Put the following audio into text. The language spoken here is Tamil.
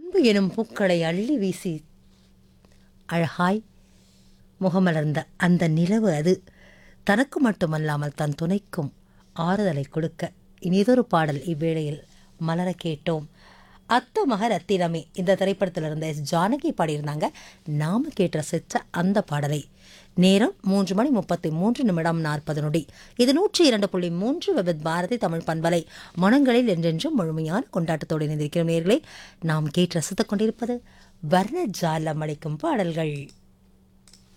அன்பு எனும் பூக்களை அள்ளி வீசி அழகாய் முகமலர்ந்த அந்த நிலவு அது தனக்கு மட்டுமல்லாமல் தன் துணைக்கும் ஆறுதலை கொடுக்க இனிதொரு பாடல் இவ்வேளையில் மலர கேட்டோம் அத்த மக ரத்தினமே இந்த திரைப்படத்தில் இருந்த எஸ் ஜானகி பாடியிருந்தாங்க நாம கேட்டு ரசித்த அந்த பாடலை நேரம் மூன்று மணி முப்பத்தி மூன்று நிமிடம் நாற்பது நொடி இது நூற்றி இரண்டு புள்ளி மூன்று விபத் பாரதி தமிழ் பண்பலை மனங்களில் என்றென்றும் முழுமையான கொண்டாட்டத்தோடு இணைந்திருக்கிறோம் நேர்களே நாம் கேட்டு ரசித்துக் கொண்டிருப்பது வர்ண ஜாலம் அளிக்கும் பாடல்கள்